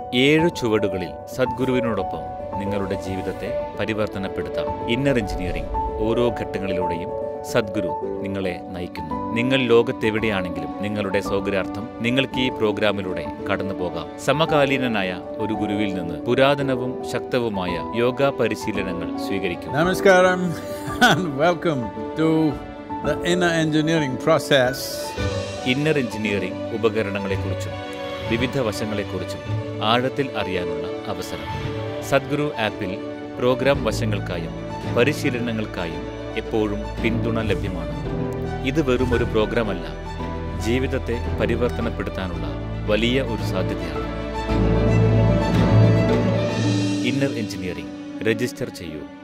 ഏഴു ചുവടുകളിൽ സദ്ഗുരുവിനോടൊപ്പം നിങ്ങളുടെ ജീവിതത്തെ പരിവർത്തനപ്പെടുത്താം ഇന്നർ എഞ്ചിനീയറിംഗ് ഓരോ ഘട്ടങ്ങളിലൂടെയും സദ്ഗുരു നിങ്ങളെ നയിക്കുന്നു നിങ്ങൾ ലോകത്തെവിടെയാണെങ്കിലും നിങ്ങളുടെ സൗകര്യാർത്ഥം നിങ്ങൾക്ക് ഈ പ്രോഗ്രാമിലൂടെ കടന്നു പോകാം സമകാലീനനായ ഒരു ഗുരുവിൽ നിന്ന് പുരാതനവും ശക്തവുമായ യോഗ പരിശീലനങ്ങൾ സ്വീകരിക്കും Namaskaram and welcome to the inner engineering process. Inner engineering ഉപകരണങ്ങളെക്കുറിച്ചും വിവിധ വശങ്ങളെക്കുറിച്ചും ആഴത്തിൽ അറിയാനുള്ള അവസരം സദ്ഗുരു ആപ്പിൽ പ്രോഗ്രാം വശങ്ങൾക്കായും പരിശീലനങ്ങൾക്കായും എപ്പോഴും പിന്തുണ ലഭ്യമാണ് ഇത് വെറും ഒരു പ്രോഗ്രാമല്ല ജീവിതത്തെ പരിവർത്തനപ്പെടുത്താനുള്ള വലിയ ഒരു സാധ്യതയാണ് ഇന്നർ എഞ്ചിനീയറിംഗ് രജിസ്റ്റർ ചെയ്യൂ